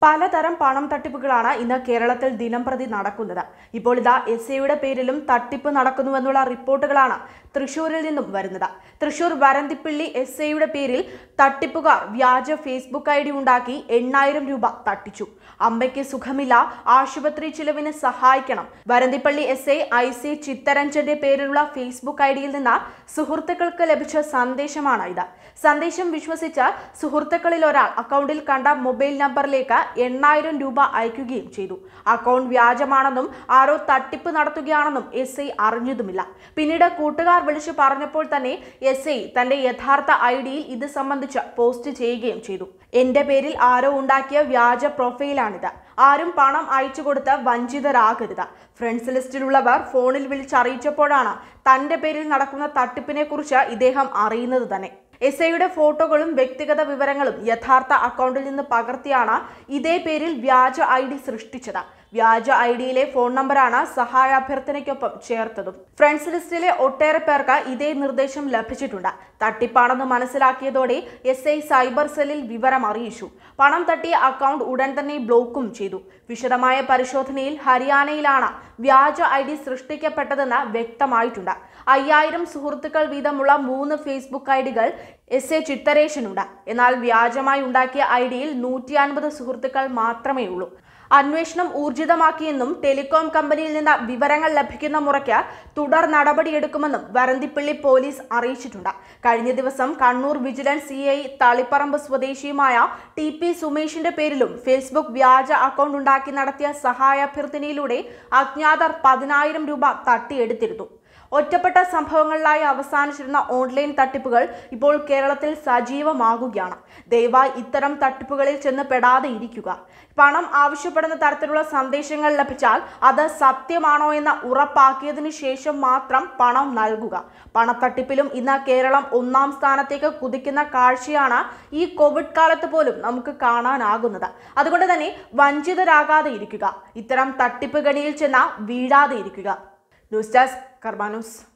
പലതരം പണം തട്ടിപ്പുകളാണ് ഇന്ന് കേരളത്തിൽ ദിനംപ്രതി നടക്കുന്നത് ഇപ്പോൾ ഇതാ എസ് ഐയുടെ പേരിലും തട്ടിപ്പ് നടക്കുന്നുവെന്നുള്ള റിപ്പോർട്ടുകളാണ് തൃശൂരിൽ നിന്നും വരുന്നത് തൃശൂർ വരന്തിപ്പിള്ളി എസ് ഐയുടെ പേരിൽ തട്ടിപ്പുകാർ വ്യാജ ഫേസ്ബുക്ക് ഐ ഡി ഉണ്ടാക്കി എണ്ണായിരം രൂപ തട്ടിച്ചു അമ്മയ്ക്ക് സുഖമില്ല ആശുപത്രി ചിലവിന് സഹായിക്കണം Varanthippally S I I C ചിത്തരഞ്ജന്റെ പേരിലുള്ള ഫേസ്ബുക്ക് ഐ ഡിയിൽ നിന്ന് സുഹൃത്തുക്കൾക്ക് ലഭിച്ച സന്ദേശമാണ് ഇത് സന്ദേശം വിശ്വസിച്ച് സുഹൃത്തുക്കളിൽ ഒരാൾ അക്കൗണ്ടിൽ കണ്ട മൊബൈൽ നമ്പറിലേക്ക് എണ്ണായിരം രൂപ അയക്കുകയും ചെയ്തു അക്കൗണ്ട് വ്യാജമാണെന്നും ആരോ തട്ടിപ്പ് നടത്തുകയാണെന്നും എസ് ഐ അറിഞ്ഞതുമില്ല പിന്നീട് കൂട്ടുകാർ വിളിച്ചു പറഞ്ഞപ്പോൾ തന്നെ എസ് ഐ തന്റെ യഥാർത്ഥ ഐ ഡിയിൽ ഇത് സംബന്ധിച്ച് പോസ്റ്റ് ചെയ്യുകയും ചെയ്തു എന്റെ പേരിൽ ആരോ ഉണ്ടാക്കിയ വ്യാജ പ്രൊഫൈലാണിത് ആരും പണം അയച്ചു കൊടുത്ത് വഞ്ചിതരാകരുത് ഫ്രണ്ട്സ് ലിസ്റ്റിലുള്ളവർ ഫോണിൽ വിളിച്ചറിയിച്ചപ്പോഴാണ് തന്റെ പേരിൽ നടക്കുന്ന തട്ടിപ്പിനെ കുറിച്ച് ഇദ്ദേഹം അറിയുന്നത് തന്നെ എസ് ഐയുടെ ഫോട്ടോകളും വ്യക്തിഗത വിവരങ്ങളും യഥാർത്ഥ അക്കൗണ്ടിൽ നിന്ന് പകർത്തിയാണ് ഇതേ പേരിൽ വ്യാജ ഐ ഡി സൃഷ്ടിച്ചത് വ്യാജ ഐ ഡിയിലെ ഫോൺ നമ്പറാണ് സഹായാഭ്യർത്ഥനയ്ക്കൊപ്പം ചേർത്തതും ഫ്രണ്ട്സ് ലിസ്റ്റിലെ ഒട്ടേറെ പേർക്ക് ഇതേ നിർദ്ദേശം ലഭിച്ചിട്ടുണ്ട് തട്ടിപ്പാണെന്ന് മനസ്സിലാക്കിയതോടെ എസ് ഐ സൈബർ സെല്ലിൽ വിവരം അറിയിച്ചു പണം തട്ടിയ അക്കൗണ്ട് ഉടൻ തന്നെ ബ്ലോക്കും ചെയ്തു വിശദമായ പരിശോധനയിൽ ഹരിയാനയിലാണ് വ്യാജ ഐ ഡി സൃഷ്ടിക്കപ്പെട്ടതെന്ന് വ്യക്തമായിട്ടുണ്ട് അയ്യായിരം സുഹൃത്തുക്കൾ വീതമുള്ള മൂന്ന് ഫേസ്ബുക്ക് ഐ ഡികൾ എസ് എ ചിത്തരേഷനുണ്ട് എന്നാൽ വ്യാജമായി ഉണ്ടാക്കിയ ഐ ഡിയിൽ നൂറ്റി അൻപത് സുഹൃത്തുക്കൾ മാത്രമേ ഉള്ളൂ അന്വേഷണം ഊർജിതമാക്കിയെന്നും ടെലികോം കമ്പനിയിൽ നിന്ന് വിവരങ്ങൾ ലഭിക്കുന്ന മുറയ്ക്ക് തുടർ നടപടിയെടുക്കുമെന്നും വരന്തിപ്പള്ളി പോലീസ് അറിയിച്ചിട്ടുണ്ട് കഴിഞ്ഞ ദിവസം Kannur vigilance C I Taliparamba സ്വദേശിയുമായ ടി പി സുമേഷിന്റെ പേരിലും ഫേസ്ബുക്ക് വ്യാജ അക്കൗണ്ട് ഉണ്ടാക്കി നടത്തിയ സഹായാഭ്യർത്ഥനയിലൂടെ അജ്ഞാതർ പതിനായിരം രൂപ തട്ടിയെടുത്തിരുന്നു ഒറ്റപ്പെട്ട സംഭവങ്ങളിലായി അവസാനിച്ചിരുന്ന ഓൺലൈൻ തട്ടിപ്പുകൾ ഇപ്പോൾ കേരളത്തിൽ സജീവമാകുകയാണ് ദയവായി ഇത്തരം തട്ടിപ്പുകളിൽ ചെന്ന് പെടാതെ ഇരിക്കുക പണം ആവശ്യപ്പെടുന്ന തരത്തിലുള്ള സന്ദേശങ്ങൾ ലഭിച്ചാൽ അത് സത്യമാണോ എന്ന് ഉറപ്പാക്കിയതിനു ശേഷം മാത്രം പണം നൽകുക പണത്തട്ടിപ്പിലും ഇന്ന് കേരളം ഒന്നാം സ്ഥാനത്തേക്ക് കുതിക്കുന്ന കാഴ്ചയാണ് ഈ കോവിഡ് കാലത്ത് പോലും നമുക്ക് കാണാനാകുന്നത് അതുകൊണ്ട് തന്നെ വഞ്ചിതരാകാതെ ഇരിക്കുക ഇത്തരം തട്ടിപ്പ് ഗണിയിൽ ചെന്ന് വീഴാതെ ഇരിക്കുക ന്യൂസ് ഡെസ്ക് കർമാനൂസ്